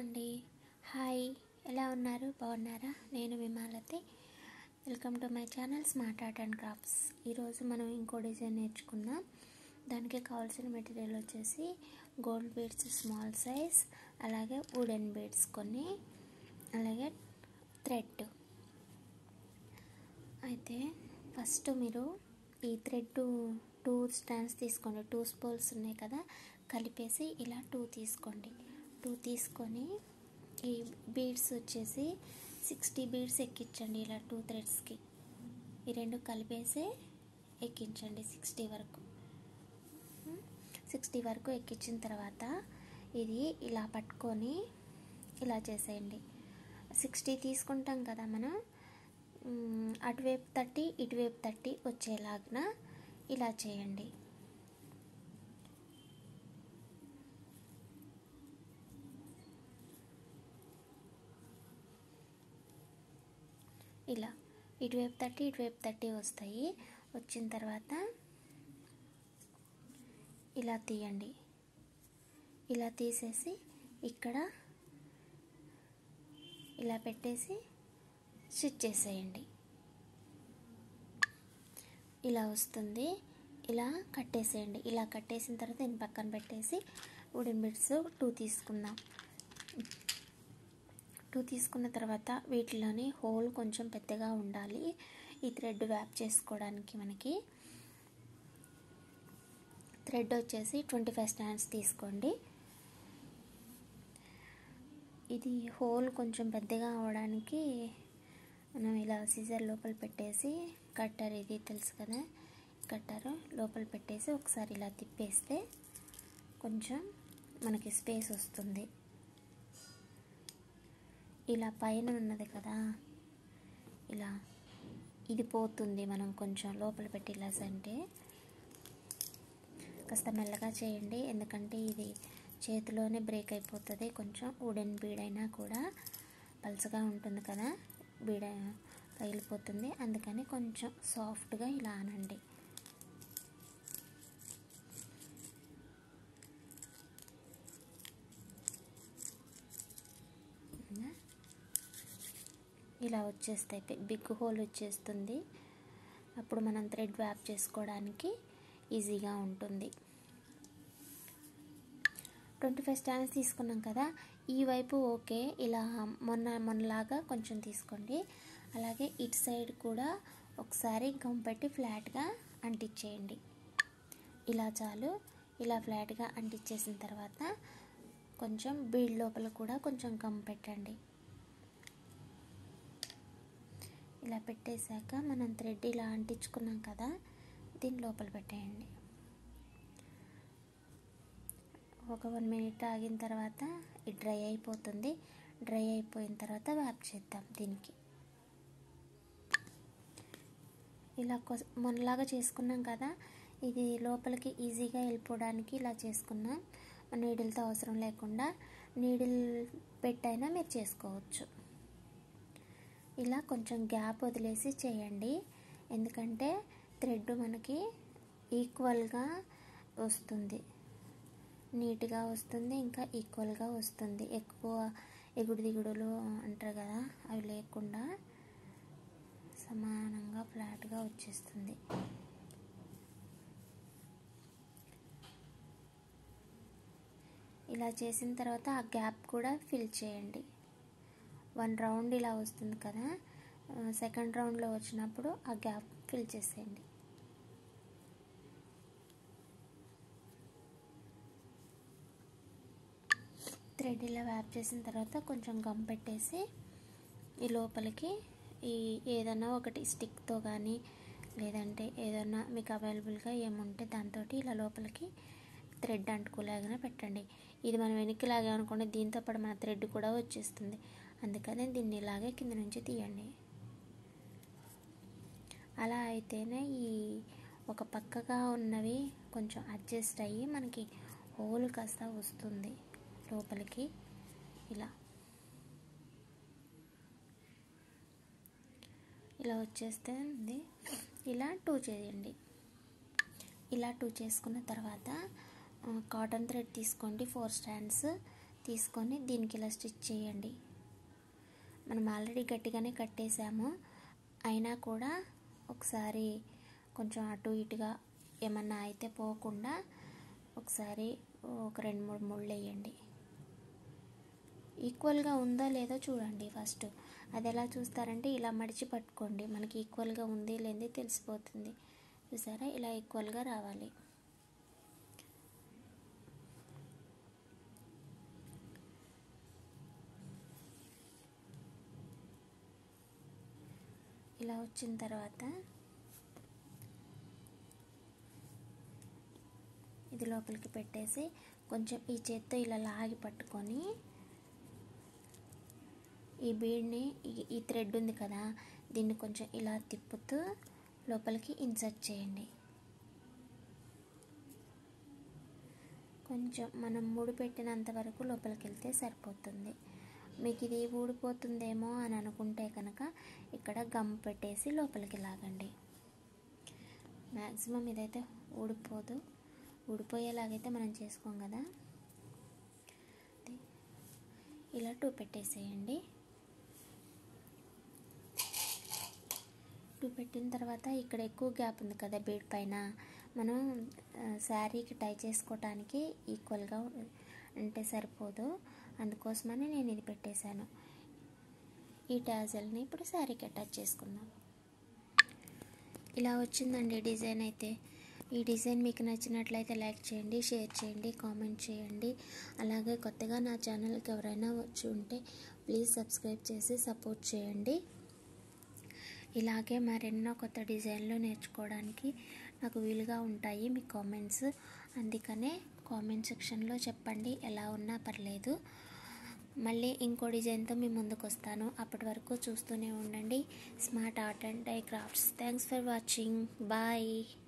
అండి హాయ్ ఎలా ఉన్నారు బాగున్నారా నేను Vimalathi welcome to my channel smart art and crafts ఈరోజు మనం ఇంకో డిజైన్ నేర్చుకుందాం దానికి కావాల్సిన మెటీరియల్ వచ్చేసి గోల్డ్ బీడ్స్ స్మాల్ సైజ్ అలాగే వుడెన్ బీడ్స్ కొన్ని అలాగే థ్రెడ్ అయితే ఫస్ట్ మీరు ఈ థ్రెడ్ టూ స్టాండ్స్ తీసుకోండి టూ స్పూల్స్ ఉన్నాయి కదా కలిపేసి ఇలా టూ తీసుకోండి టూ తీసుకొని ఈ బీడ్స్ వచ్చేసి సిక్స్టీ బీడ్స్ ఎక్కించండి ఇలా టూ థ్రెడ్స్కి ఈ రెండు కలిపేసి ఎక్కించండి సిక్స్టీ వరకు సిక్స్టీ వరకు ఎక్కించిన తర్వాత ఇది ఇలా పట్టుకొని ఇలా చేసేయండి సిక్స్టీ తీసుకుంటాం కదా మనం మ్, అటువైపు తట్టి ఇటువైపు తట్టి వచ్చేలాగిన ఇలా చేయండి ఇలా ఇటువైపు తట్టి ఇటువైపు తట్టి వస్తాయి వచ్చిన తర్వాత ఇలా తీయండి ఇలా తీసేసి ఇక్కడ ఇలా పెట్టేసి స్టిచ్ చేసేయండి ఇలా వస్తుంది ఇలా కట్టేసేయండి ఇలా కట్టేసిన తర్వాత దీన్ని పక్కన పెట్టేసి వుడెన్ బిడ్స్ టూ తీసుకుందాం టూ తీసుకున్న తర్వాత వీటిలోని హోల్ కొంచెం పెద్దగా ఉండాలి ఈ థ్రెడ్ వ్యాప్ చేసుకోవడానికి మనకి థ్రెడ్ వచ్చేసి ట్వంటీ ఫైవ్ స్టాండ్స్ తీసుకోండి ఇది హోల్ కొంచెం పెద్దగా అవడానికి మనం ఇలా సీజర్ లోపల పెట్టేసి కట్టర్ ఇది తెలుసు కదా కట్టర్ లోపల పెట్టేసి ఒకసారి ఇలా తిప్పేస్తే కొంచెం మనకి స్పేస్ వస్తుంది ఇలా పైన ఉన్నది కదా ఇలా ఇది పోతుంది మనం కొంచెం లోపల పెట్టి ఇలా అంటే కాస్త మెల్లగా చేయండి ఎందుకంటే ఇది చేతిలోనే బ్రేక్ అయిపోతుంది కొంచెం వుడెన్ బీడ్ అయినా కూడా పలుచగా ఉంటుంది కదా బీడ పగిలిపోతుంది అందుకని కొంచెం సాఫ్ట్గా ఇలా అనండి ఇలా వచ్చేస్తాయి బిగ్ హోల్ వచ్చేస్తుంది అప్పుడు మనం థ్రెడ్ వ్యాప్ చేసుకోవడానికి ఈజీగా ఉంటుంది ట్వంటీ ఫైవ్ స్టాండ్స్ తీసుకున్నాం కదా ఈ వైపు ఓకే ఇలా మొన్న మొన్నలాగా కొంచెం తీసుకోండి అలాగే ఇటు సైడ్ కూడా ఒకసారి గమ్ పెట్టి ఫ్లాట్గా అంటించేయండి ఇలా చాలు ఇలా ఫ్లాట్గా అంటించేసిన తర్వాత కొంచెం బీడ్ లోపల కూడా కొంచెం గమ్ పెట్టండి ఇలా పెట్టేశాక మనం థ్రెడ్ ఇలా అంటించుకున్నాం కదా దీని లోపల పెట్టేయండి ఒక వన్ మినిట్ ఆగిన తర్వాత ఇది డ్రై అయిపోతుంది డ్రై అయిపోయిన తర్వాత వ్యాప్ చేద్దాం దీనికి ఇలా కొ- మొన్నలాగా చేసుకున్నాం కదా ఇది లోపలికి ఈజీగా వెళ్ళిపోవడానికి ఇలా చేసుకున్నాం నీడిల్తో అవసరం లేకుండా నీడిల్ పెట్టైనా మీరు చేసుకోవచ్చు ఇలా కొంచెం గ్యాప్ వదిలేసి చేయండి ఎందుకంటే థ్రెడ్ మనకి ఈక్వల్గా వస్తుంది నీట్గా వస్తుంది ఇంకా ఈక్వల్గా వస్తుంది ఎక్కువ ఎగుడు దిగుడులు అంటారు కదా అవి లేకుండా సమానంగా ఫ్లాట్గా వచ్చేస్తుంది ఇలా చేసిన తర్వాత ఆ గ్యాప్ కూడా ఫిల్ చేయండి వన్ రౌండ్ ఇలా వస్తుంది కదా సెకండ్ రౌండ్లో వచ్చినప్పుడు ఆ గ్యాప్ ఫిల్ చేసేయండి థ్రెడ్ ఇలా వ్యాప్ చేసిన తర్వాత కొంచెం గమ్ పెట్టేసి ఈ లోపలికి ఈ ఏదైనా ఒకటి స్టిక్తో కానీ లేదంటే ఏదైనా మీకు అవైలబుల్గా ఏముంటే దాంతో ఇలా లోపలికి థ్రెడ్ అంటుకోలేగానే పెట్టండి ఇది మనం వెనక్కి లాగామనుకోండి దీంతో పాటు మన థ్రెడ్ కూడా వచ్చేస్తుంది అందుకని దీన్ని ఇలాగే కింద నుంచి తీయండి అలా అయితేనే ఈ ఒక పక్కగా ఉన్నవి కొంచెం అడ్జస్ట్ అయ్యి మనకి హోల్ కాస్త వస్తుంది లోపలికి ఇలా ఇలా వచ్చేస్తుంది ఇలా టూ చేయండి ఇలా టూ చేసుకున్న తర్వాత కాటన్ థ్రెడ్ తీసుకోండి ఫోర్ స్టాండ్స్ తీసుకొని దీనికి ఇలా స్టిచ్ చేయండి మనం ఆల్రెడీ గట్టిగానే కట్టేసాము అయినా కూడా ఒకసారి కొంచెం అటు ఇటుగా ఏమన్నా అయితే పోకుండా ఒకసారి ఒక రెండు మూడు ముళ్ళు వేయండి ఈక్వల్గా ఉందో లేదో చూడండి ఫస్ట్ అది ఎలా చూస్తారంటే ఇలా మడిచి పట్టుకోండి మనకి ఈక్వల్గా ఉంది లేనిది తెలిసిపోతుంది చూసారా ఇలా ఈక్వల్గా రావాలి ఇలా వచ్చిన తర్వాత ఇది లోపలికి పెట్టేసి కొంచెం ఈ చేత్తో ఇలా లాగి పట్టుకొని ఈ బీడ్ని ఈ- ఈ థ్రెడ్ ఉంది కదా దీన్ని కొంచెం ఇలా తిప్పుతూ లోపలికి ఇన్సర్ట్ చేయండి కొంచెం మనం ముడి పెట్టినంత వరకు లోపలికి వెళ్తే సరిపోతుంది మీకు ఇది ఊడిపోతుందేమో అని అనుకుంటే కనుక ఇక్కడ గమ్ పెట్టేసి లోపలికి లాగండి మ్యాక్సిమం ఇదైతే ఊడిపోదు ఊడిపోయేలాగైతే మనం చేసుకోం కదా ఇలా టూ పెట్టేసేయండి టూ పెట్టిన తర్వాత ఇక్కడ ఎక్కువ గ్యాప్ ఉంది కదా బీడ్ పైన మనం ఆ, శారీకి టై చేసుకోవటానికి ఈక్వల్గా అంటే సరిపోదు అందుకోసమని నేను ఇది పెట్టేశాను ఈ టాజల్ని ఇప్పుడు శారీకి అటాచ్ చేసుకుందాం ఇలా వచ్చిందండి డిజైన్ అయితే ఈ డిజైన్ మీకు నచ్చినట్లయితే లైక్ చేయండి షేర్ చేయండి కామెంట్ చేయండి అలాగే కొత్తగా నా ఛానల్కి ఎవరైనా వచ్చి ఉంటే ప్లీజ్ సబ్స్క్రైబ్ చేసి సపోర్ట్ చేయండి ఇలాగే మరెన్నో కొత్త డిజైన్లు నేర్చుకోవడానికి నాకు వీలుగా ఉంటాయి మీ కామెంట్స్ అందుకనే కామెంట్ సెక్షన్లో చెప్పండి ఎలా ఉన్నా పర్లేదు మళ్ళీ ఇంకో డిజైన్తో మీ ముందుకు వస్తాను అప్పటి వరకు చూస్తూనే ఉండండి smart art and dye crafts thanks for watching bye